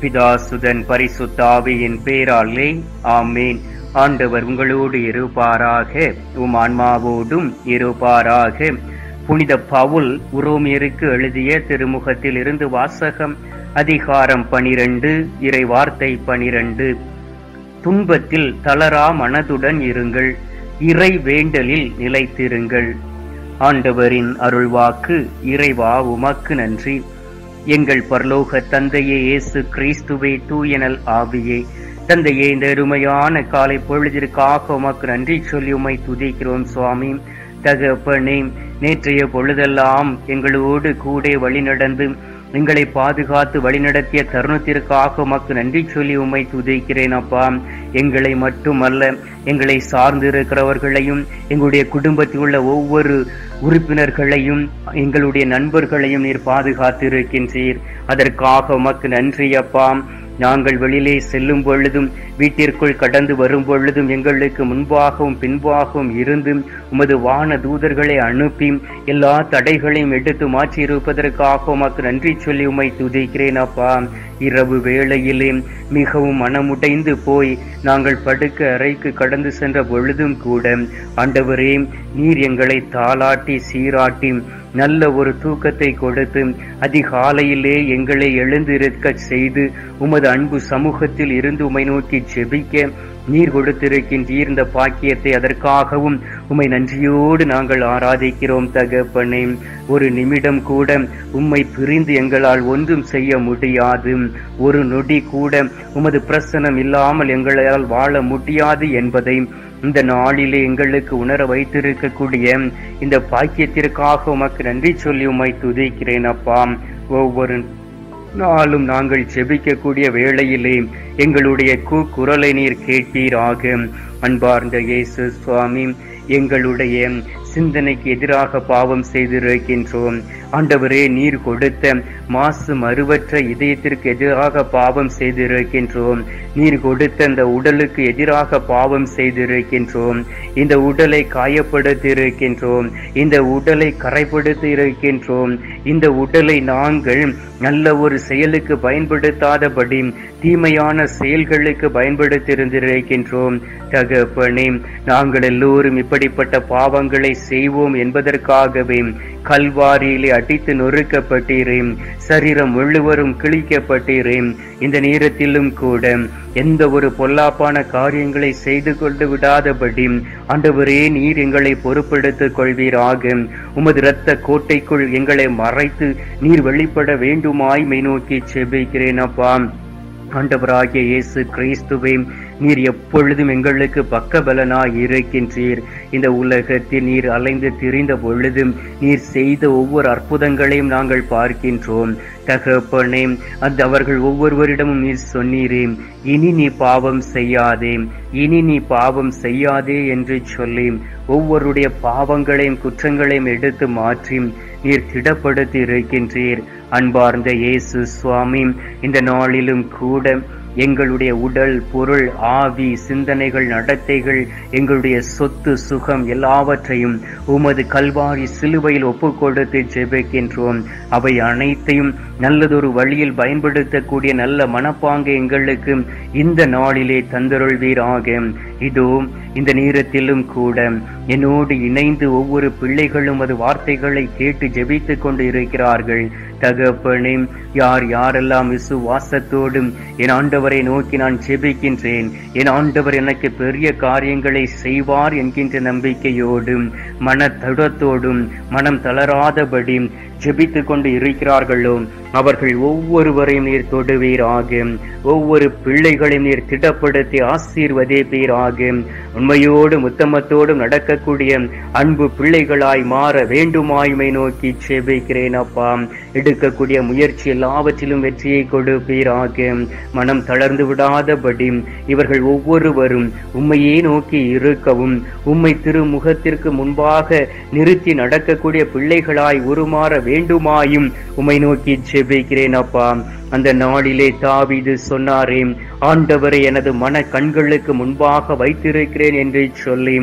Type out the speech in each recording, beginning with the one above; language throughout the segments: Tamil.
பிதாசுதன் பரிசுத்தாவியின் பேராலே ஆமேன் ஆண்டவர் உங்களோடு இருப்பாராக உம் ஆன்மாவோடும் இருப்பாராக புனித பவுல் உரோமியருக்கு எழுதிய திருமுகத்தில் இருந்து வாசகம் அதிகாரம் பனிரெண்டு இறை வார்த்தை பனிரெண்டு துன்பத்தில் தளரா மனதுடன் இருங்கள் இறை வேண்டலில் நிலைத்திருங்கள் ஆண்டவரின் அருள்வாக்கு இறைவா உமக்கு நன்றி எங்கள் பரலோக தந்தையே இயேசு கிறிஸ்துவே தூயனல் ஆவியே தந்தையே இந்த அருமையான காலை பொழுதிற்காக உமக்கு நன்றி சொல்லி உம்மை துதிக்கிறோம் சுவாமி தகப்பனே நேற்றைய பொழுதெல்லாம் எங்களோடு கூட வழிநடந்து எங்களை பாதுகாத்து வழிநடத்திய தருணத்திற்காக உமக்கு நன்றி சொல்லி உம்மை துதிக்கிறேன் அப்பா எங்களை மட்டுமல்ல எங்களை சார்ந்திருக்கிறவர்களையும் எங்களுடைய குடும்பத்தில் உள்ள ஒவ்வொரு உறுப்பினர்களையும் எங்களுடைய நண்பர்களையும் நீர் பாதுகாத்திருக்கின்றீர் அதற்காக உமக்கு நன்றி அப்பா நாங்கள் வெளியிலே செல்லும் பொழுதும் வீட்டிற்குள் கடந்து வரும் பொழுதும் எங்களுக்கு முன்பாகவும் பின்பாகவும் இருந்து உமது வான தூதர்களை அனுப்பி எல்லா தடைகளையும் எடுத்து மாற்றி இருப்பதற்காக உமக்கு நன்றி சொல்லி உம்மை துதிக்கிறேன் அப்பா இரவு வேளையிலே மிகவும் மனமுடைந்து போய் நாங்கள் படுக்க அறைக்கு கடந்து சென்ற பொழுதும் கூட ஆண்டவரே நீர் எங்களை தாளாட்டி சீராட்டி நல்ல ஒரு தூக்கத்தை கொடுத்து அதிகாலையிலே எங்களை எழுந்திருக்க செய்து உமது அன்பு சமூகத்தில் இருந்து உமை நோக்கி ஜெபிக்க நீர் கொடுத்திருக்கின்றீர் இந்த பாக்கியத்தை அதற்காகவும் உம்மை நன்றியோடு நாங்கள் ஆராதிக்கிறோம் தகப்பனே ஒரு நிமிடம் கூட உம்மை பிரிந்து எங்களால் ஒன்றும் செய்ய முடியாது ஒரு நொடி கூட உமது பிரசனம் இல்லாமல் எங்களால் வாழ முடியாது என்பதை இந்த நாளிலே எங்களுக்கு உணர வைத்திருக்கக்கூடிய இந்த பாக்கியத்திற்காக உமக்கு நன்றி சொல்லி உம்மை துதிக்கிறேன் அப்பா ஒவ்வொரு நாளும் நாங்கள் செபிக்கக்கூடிய வேளையிலே எங்களுடைய கூக்குரலை நீர் கேட்பீராக அன்பார்ந்த இயேசு சுவாமி எங்களுடைய சிந்தனைக்கு எதிராக பாவம் செய்திருக்கின்றோம் ஆண்டவரே நீர் கொடுத்த மாசு மறுவற்ற இதயத்திற்கு எதிராக பாவம் செய்திருக்கின்றோம் நீர் கொடுத்த இந்த உடலுக்கு எதிராக பாவம் செய்திருக்கின்றோம் இந்த உடலை காயப்படுத்தி இருக்கின்றோம் இந்த உடலை கரைப்படுத்தி இருக்கின்றோம் இந்த உடலை நாங்கள் நல்ல ஒரு செயலுக்கு பயன்படுத்தாதபடி தீமையான செயல்களுக்கு பயன்படுத்தி இருந்திருக்கின்றோம் தகப்பனே நாங்கள் எல்லோரும் இப்படிப்பட்ட பாவங்களை செய்வோம் என்பதற்காகவே கல்வாரியிலே அடித்து நொறுக்கப்பட்டீரேன் சரீரம் முழுவதும் கிழிக்கப்பட்டீரேன் இந்த நேரத்திலும் கூட எந்த ஒரு பொல்லாப்பான காரியங்களை செய்து கொண்டு விடாதபடி ஆண்டவரே நீர் எங்களை பொறுப்பெடுத்துக் கொள்வீராக உமது இரத்த கோட்டைக்குள் எங்களை மறைத்து நீர் வெளிப்பட வேண்டுமாய் மை நோக்கி செபிக்கிறேன் அப்பா ஆண்டவராகிய இயேசு கிறிஸ்துவே நீர் எப்பொழுதும் எங்களுக்கு பக்கபலனாய் இருக்கின்றீர் இந்த உலகத்தில் நீர் அலைந்து திரிந்த பொழுதும் நீர் செய்த ஒவ்வொரு அற்புதங்களையும் நாங்கள் பார்க்கின்றோம் தகப்பனே அந்த அவர்கள் ஒவ்வொருவரிடமும் நீர் சொன்னீரே இனி நீ பாவம் செய்யாதே இனி நீ பாவம் செய்யாதே என்று சொல்லி ஒவ்வொருடைய பாவங்களையும் குற்றங்களையும் எடுத்து மாற்றி நீர் திடப்படுத்தி இருக்கின்றீர் அன்பார்ந்த இயேசு சுவாமி இந்த நாளிலும் கூட எங்களுடைய உடல் பொருள் ஆவி சிந்தனைகள் நடத்தைகள் எங்களுடைய சொத்து சுகம் எல்லாவற்றையும் உமது கல்வாரி சிலுவையில் ஒப்பு கொடுத்து ஜெபிக்கின்றோம் அவை அனைத்தையும் நல்லதொரு வழியில் பயன்படுத்தக்கூடிய நல்ல மனப்பாங்கு எங்களுக்கு இந்த நாளிலே தந்தருள்வீராக இதோ இந்த நேரத்திலும் கூட என்னோடு இணைந்து ஒவ்வொரு பிள்ளைகளும் அது வார்த்தைகளை கேட்டு ஜெபித்துக் கொண்டு இருக்கிறார்கள் தகப்பனே யார் யாரெல்லாம் விசுவாசத்தோடும் என் ஆண்டவரை நோக்கி நான் ஜெபிக்கின்றேன் என் ஆண்டவர் எனக்கு பெரிய காரியங்களை செய்வார் என்கின்ற நம்பிக்கையோடும் மன தடத்தோடும் மனம் தளராதபடி ஜெபித்துக் கொண்டு இருக்கிறார்களோ அவர்கள் ஒவ்வொருவரையும் நீர் தொடுவீராக ஒவ்வொரு பிள்ளைகளையும் நீர் திடப்படுத்தி ஆசீர்வதிப்பீராக உண்மையோடும் உத்தமத்தோடும் நடக்கக்கூடிய அன்பு பிள்ளைகளாய் மாற வேண்டுமாய்மை நோக்கி செபிக்கிறேன் அப்பா எடுக்கக்கூடிய முயற்சி எல்லாவற்றிலும் வெற்றியை கொடுப்பீராக மனம் தளர்ந்து விடாதபடி இவர்கள் ஒவ்வொருவரும் உம்மையே நோக்கி இருக்கவும் உம்மை திருமுகத்திற்கு முன்பாக நிறுத்தி நடக்கக்கூடிய பிள்ளைகளாய் உருமாற வேண்டுமாயும் உம்மை நோக்கி ஜெபிக்கிறேன் அப்பா அந்த நாளிலே தாவீது சொன்னாரே ஆண்டவரை எனது மன கண்களுக்கு முன்பாக வைத்திருக்கிறேன் என்று சொல்லி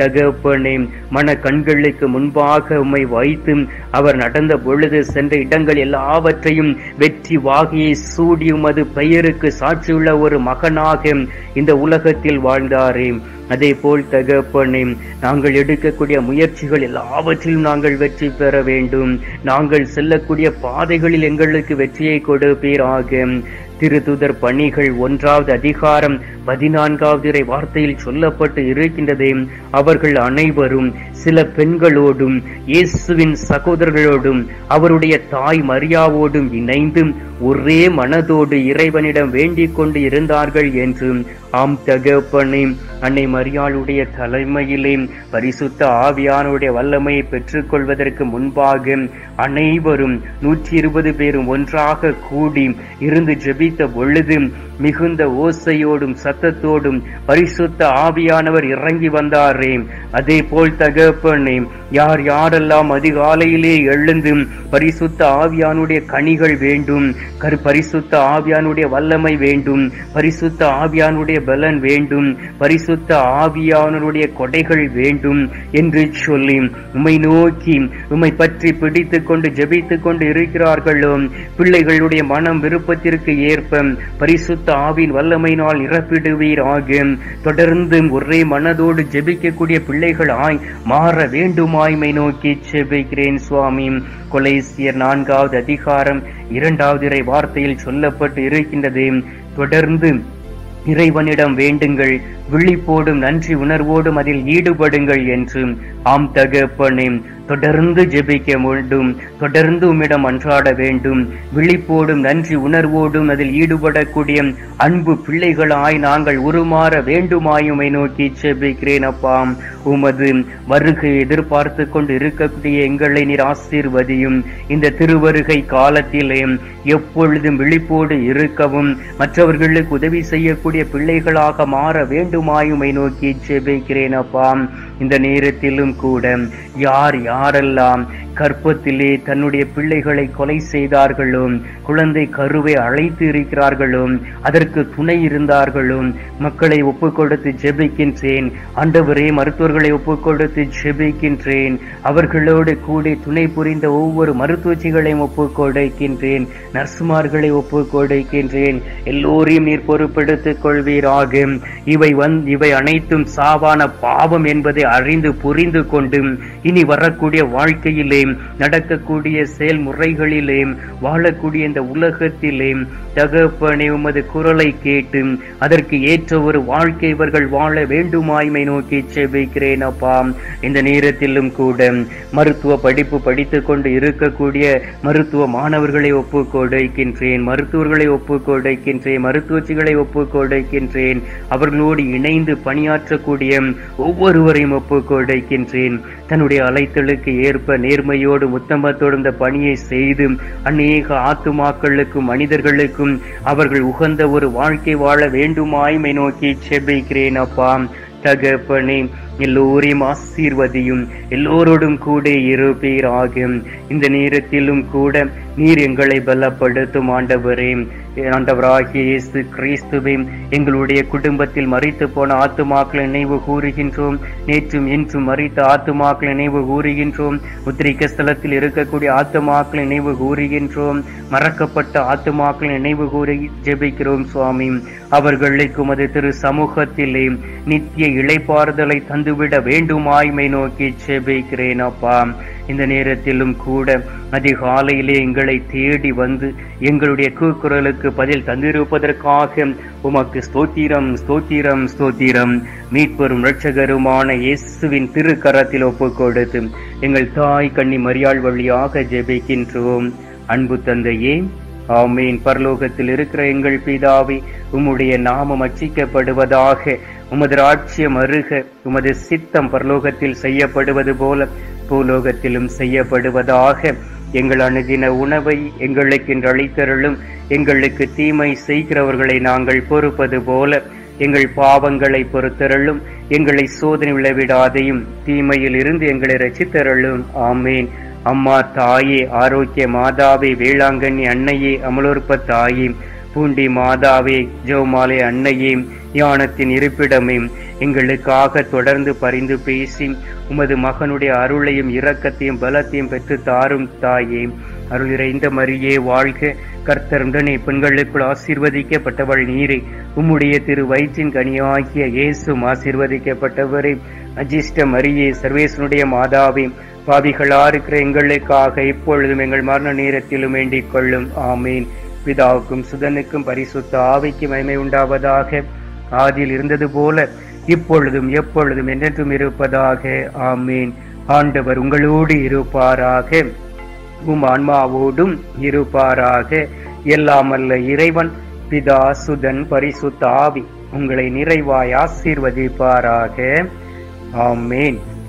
தகப்பனே மன கண்களுக்கு முன்பாக உம்மை வைத்து அவர் நடந்த பொழுது சென்ற இடங்கள் எல்லாவற்றையும் வெற்றி வாகியை சூடி உமது பெயருக்கு சாட்சியுள்ள ஒரு மகனாக இந்த உலகத்தில் வாழ்ந்தாரே அதே போல் தகப்பனே நாங்கள் எடுக்கக்கூடிய முயற்சிகள் எல்லாவற்றிலும் நாங்கள் வெற்றி பெற வேண்டும் நாங்கள் செல்லக்கூடிய பாதைகளில் எங்களுக்கு வெற்றியை கொடுப்பீராக திருத்துதர் பணிகள் ஒன்றாவது அதிகாரம் பதினான்காவது இறை வார்த்தையில் சொல்லப்பட்டு இருக்கின்றது அவர்கள் அனைவரும் சில பெண்களோடும் இயேசுவின் சகோதரர்களோடும் அவருடைய தாய் மரியாவோடும் இணைந்து ஒரே மனதோடு இறைவனிடம் வேண்டிக் கொண்டு இருந்தார்கள் என்று ஆம் தகப்பனே அன்னை மரியாளுடைய தலைமையிலே பரிசுத்த ஆவியானுடைய வல்லமையை பெற்றுக்கொள்வதற்கு முன்பாக அனைவரும் நூற்றி இருபது பேரும் ஒன்றாக கூடி இருந்து ஜெபித்த பொழுது மிகுந்த ஓசையோடும் சத்தத்தோடும் பரிசுத்த ஆவியானவர் இறங்கி வந்தாரே அதே போல் தகப்பனே யார் யாரெல்லாம் அதிகாலையிலே எழுந்து பரிசுத்த ஆவியானுடைய கனிகள் வேண்டும் கரு பரிசுத்த ஆவியானுடைய வல்லமை வேண்டும் பரிசுத்த ஆவியானுடைய பலன் வேண்டும் பரிசுத்த ஆவியானுடைய கொடைகள் வேண்டும் என்று சொல்லி உம்மை நோக்கி உம்மை பற்றி பிடித்துக் கொண்டு ஜெபித்துக் கொண்டு இருக்கிறார்களோ பிள்ளைகளுடைய மனம் விருப்பத்திற்கு ஏற்ப பரிசுத்த ஆவின் வல்லமையினால் நிரப்பிடுவீராக தொடர்ந்து ஒரே மனதோடு ஜெபிக்கக்கூடிய பிள்ளைகளாய் மாற வேண்டுமாய்மை நோக்கி ஜெபிக்கிறேன் சுவாமி கொலைசியர் நான்காவது அதிகாரம் இரண்டாவது இறை வார்த்தையில் சொல்லப்பட்டு இருக்கின்றது தொடர்ந்து இறைவனிடம் வேண்டுங்கள் விழிப்போடும் நன்றி உணர்வோடும் அதில் ஈடுபடுங்கள் என்று ஆம் தகப்பனே தொடர்ந்து ஜெபிக்க வேண்டும் தொடர்ந்து உம்மிடம் அன்றாட வேண்டும் விழிப்போடும் நன்றி உணர்வோடும் அதில் ஈடுபடக்கூடிய அன்பு பிள்ளைகளாய் நாங்கள் உருமாற வேண்டுமாயுமை நோக்கி ஜெபிக்கிறேன் அப்பா உமது வருகை எதிர்பார்த்து கொண்டு இருக்கக்கூடிய எங்களை நீர் ஆசீர்வதியும் இந்த திருவருகை காலத்திலே எப்பொழுதும் விழிப்போடு இருக்கவும் மற்றவர்களுக்கு உதவி செய்யக்கூடிய பிள்ளைகளாக மாற வேண்டுமாயுமை நோக்கி ஜெபிக்கிறேன் அப்பா இந்த நேரத்திலும் கூட யார் யாரெல்லாம் கற்பத்திலே தன்னுடைய பிள்ளைகளை கொலை செய்தார்களோ குழந்தை கருவை அழைத்து இருக்கிறார்களோ அதற்கு துணை இருந்தார்களோ மக்களை ஒப்புக் கொடுத்து ஜெபிக்கின்றேன் ஆண்டவரே மருத்துவர்களை ஒப்புக் கொடுத்து ஜெபிக்கின்றேன் அவர்களோடு கூட துணை புரிந்த ஒவ்வொரு மருத்துவச்சிகளையும் ஒப்புக் கொடுக்கின்றேன் நர்சுமார்களை ஒப்புக் கொடுக்கின்றேன் எல்லோரையும் நீர் பொறுப்பெடுத்துக் கொள்வீராக இவை வந் இவை அனைத்தும் சாவான பாவம் என்பதை அறிந்து புரிந்து கொண்டு இனி வரக்கூடிய வாழ்க்கையிலே நடக்கக்கூடிய செயல்முறைகளிலே வாழக்கூடிய இந்த உலகத்திலே தகப்பனே உமது குரலை கேட்டு அதற்கு ஏற்ற ஒரு வாழ்க்கை இவர்கள் வாழ வேண்டுமாய்மை நோக்கி செபிக்கிறேன் அப்பா இந்த நேரத்திலும் கூட மருத்துவ படிப்பு படித்துக் கொண்டு இருக்கக்கூடிய மருத்துவ மாணவர்களை ஒப்புக் கொடுக்கின்றேன் மருத்துவர்களை ஒப்புக் கொடுக்கின்றேன் மருத்துவச்சிகளை ஒப்புக் கொடுக்கின்றேன் அவர்களோடு இணைந்து பணியாற்றக்கூடிய ஒவ்வொருவரையும் ஒப்புக் கொடுக்கின்றேன் தன்னுடைய அலைத்தலுக்கு ஏற்ப நேர்மையோடு உத்தமத்தோடு இந்த பணியை செய்து அநேக ஆத்துமாக்களுக்கும் மனிதர்களுக்கும் அவர்கள் உகந்த ஒரு வாழ்க்கை வாழ வேண்டுமாய்மை நோக்கி செபிக்கிறேன் அப்பா தகப்பனே எல்லோரையும் ஆசீர்வதியும் எல்லோரோடும் கூட இருப்பீராக இந்த நேரத்திலும் கூட நீர் எங்களை பலப்படுத்தும் ஆண்டவரே ஆண்டவராகிய இயேசு கிறிஸ்துவே எங்களுடைய குடும்பத்தில் மறித்து போன ஆத்துமாக்களை நினைவு கூறுகின்றோம் நேற்றும் இன்றும் மறித்த ஆத்துமாக்களை நினைவு கூறுகின்றோம் உத்திரிக்க ஸ்தலத்தில் இருக்கக்கூடிய ஆத்துமாக்களை நினைவு கூறுகின்றோம் மறக்கப்பட்ட ஆத்துமாக்களை நினைவு கூறி ஜெபிக்கிறோம் சுவாமி அவர்களுக்கு உமது திரு சமூகத்திலே நித்திய இளைப்பாறுதலை தந்துவிட வேண்டுமாய்மை நோக்கி ஜெபிக்கிறேன் அப்பா இந்த நேரத்திலும் கூட அதிகாலையிலே எங்களை தேடி வந்து எங்களுடைய கூக்குரலுக்கு பதில் தந்திருப்பதற்காக உமக்கு ஸ்தோத்திரம் ஸ்தோத்திரம் ஸ்தோத்திரம் மீட்பெரும் இரட்சகருமான இயேசுவின் திருக்கரத்தில் ஒப்புக் கொடுத்து எங்கள் தாய் கன்னி மரியாள் வழியாக ஜெபிக்கின்றோம் அன்பு தந்தையே ஆமீன் பரலோகத்தில் இருக்கிற எங்கள் பிதாவே உம்முடைய நாமம் அச்சிக்கப்படுவதாக உமது ராட்சியம் அருக உமது சித்தம் பரலோகத்தில் செய்யப்படுவது போல பூலோகத்திலும் செய்யப்படுவதாக எங்கள் அணுகின உணவை எங்களுக்கு அளித்தருளும் எங்களுக்கு தீமை செய்கிறவர்களை நாங்கள் பொறுப்பது போல எங்கள் பாவங்களை பொறுத்தருளும் எங்களை சோதனை விளைவிடாதையும் தீமையில் இருந்து எங்களை ரசித்தருளும் ஆமேன் அம்மா தாயே ஆரோக்கிய மாதாவே வேளாங்கண்ணி அன்னையே அமலோற்ப தாயே பூண்டி மாதாவே ஜோமாலை அன்னையே ஞானத்தின் இருப்பிடமே எங்களுக்காக தொடர்ந்து பரிந்து பேசி உமது மகனுடைய அருளையும் இரக்கத்தையும் பலத்தையும் பெற்று தாரும் தாயே அருள் நிறைந்த மரியே வாழ்க கர்த்தருடனே பெண்களுக்குள் ஆசீர்வதிக்கப்பட்டவள் நீரே உம்முடைய திரு வயிற்றின் கனியாகிய இயேசும் ஆசீர்வதிக்கப்பட்டவரே அஜிஷ்ட மரியே சர்வேசனுடைய மாதாவே பாவிகளா இருக்கிற எங்களுக்காக இப்பொழுதும் எங்கள் மரண நேரத்திலும் வேண்டிக் கொள்ளும் ஆமீன் பிதாவுக்கும் சுதனுக்கும் பரிசுத்த ஆவிக்கு மகிமை உண்டாவதாக ஆதியில் இருந்தது போல இப்பொழுதும் எப்பொழுதும் என்றென்றும் இருப்பதாக ஆமீன் ஆண்டவர் உங்களோடு இருப்பாராக உம் ஆன்மாவோடும் இருப்பாராக எல்லாமல்ல இறைவன் பிதா சுதன் பரிசுத்த ஆவி உங்களை நிறைவாய் ஆசீர்வதிப்பாராக ஆமேன்